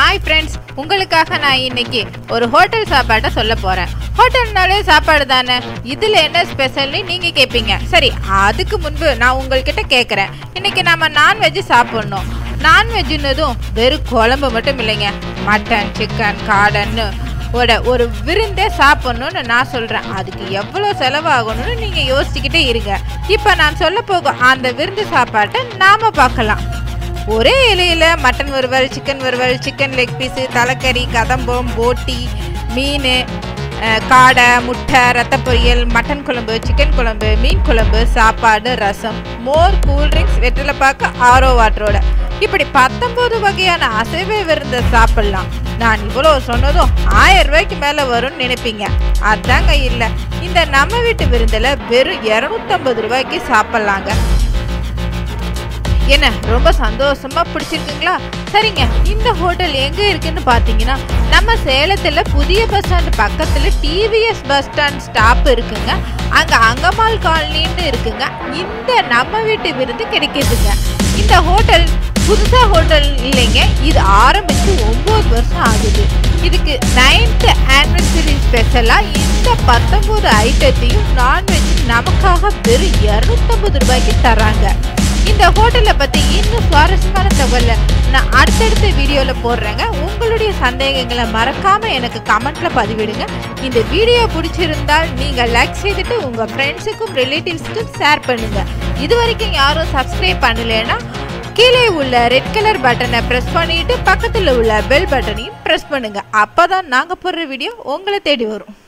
hi friends உங்களுக்காக நான் இன்னைக்கு ஒரு ஹோட்டல் சாப்பாட்டை சொல்ல போறேன் ஹோட்டல்னாலே சாப்பாடு தானே இதுல என்ன ஸ்பெஷல்னு நீங்க கேட்பீங்க சரி அதுக்கு முன்பு நான் உங்கள்கிட்ட கேட்குறேன் இன்னைக்கு நம்ம நான்வெஜ் சாப்பிடணும் நான்வெஜ்னதும் வெறும் குழம்பு மட்டும் இல்லைங்க மட்டன் சிக்கன் காடன்னு ஓட ஒரு விருந்தே சாப்பிடணும்னு நான் சொல்றேன் அதுக்கு எவ்வளோ செலவாகணும்னு நீங்க யோசிச்சுக்கிட்டே இருங்க இப்போ நான் சொல்ல போகும் அந்த விருந்து சாப்பாட்டை நாம பார்க்கலாம் ஒரே இலையில மட்டன் வறுவல் சிக்கன் வறுவல் சிக்கன் லெக் பீஸு தலைக்கறி கதம்பம் போட்டி மீன் அஹ், காடை முட்டை ரத்த பொரியல் மட்டன் குழம்பு சிக்கன் குழம்பு மீன் குழம்பு சாப்பாடு ரசம் மோர் கூல்ட்ரிங்க்ஸ் வெற்றிலைப்பாக்கு ஆரோ வாட்டரோட இப்படி பத்தொன்பது வகையான அசைவ விருந்த சாப்பிடலாம் நான் இவ்வளோ சொன்னதும் ஆயிரம் ரூபாய்க்கு மேலே வரும்னு நினைப்பீங்க அதாங்க இல்லை இந்த நம்ம வீட்டு விருந்தில் வெறும் இரநூத்தம்பது ரூபாய்க்கு சாப்பிட்லாங்க என்ன ரொம்ப சந்தோஷமா பிடிச்சிருக்குங்களா சரிங்க இந்த ஹோட்டல் எங்க இருக்குன்னு பாத்தீங்கன்னா நம்ம சேலத்துல புதிய பஸ் ஸ்டாண்ட் பக்கத்துல டிவிஎஸ் பஸ் ஸ்டாண்ட் ஸ்டாப் இருக்குங்க அங்க அங்கமால் காலனின்னு இருக்குங்க இந்த நம்ம வீட்டு விருந்து கிடைக்குதுங்க இந்த ஹோட்டல் புதுசா ஹோட்டல் இல்லைங்க இது ஆரம்பிச்சு ஒன்பது வருஷம் ஆகுது இதுக்கு நைன்த் ஆனிவர்சரி ஸ்பெஷலா இந்த பத்தொன்பது ஐட்டத்தையும் நான்வெஜ் நமக்காக வெறும் இரநூத்தம்பது ரூபாய்க்கு தராங்க இந்த ஹோட்டலை பத்தி இன்னும் சுவாரஸ்யமான தகவலை நான் அடுத்தடுத்த வீடியோல போடுறேங்க உங்களுடைய சந்தேகங்களை மறக்காம எனக்கு கமெண்ட்ல பதிவிடுங்க இந்த வீடியோ பிடிச்சிருந்தால் நீங்க லைக் செய்துட்டு உங்க ஃப்ரெண்ட்ஸுக்கும் ரிலேட்டிவ்ஸ்க்கும் ஷேர் பண்ணுங்க இது வரைக்கும் யாரும் சப்ஸ்கிரைப் பண்ணலைன்னா கீழே உள்ள ரெட் கலர் பட்டனை பிரஸ் பண்ணிட்டு பக்கத்துல உள்ள பெல் பட்டனையும் பிரஸ் பண்ணுங்க அப்பதான் நாங்க போடுற வீடியோ உங்களை தேடி வரும்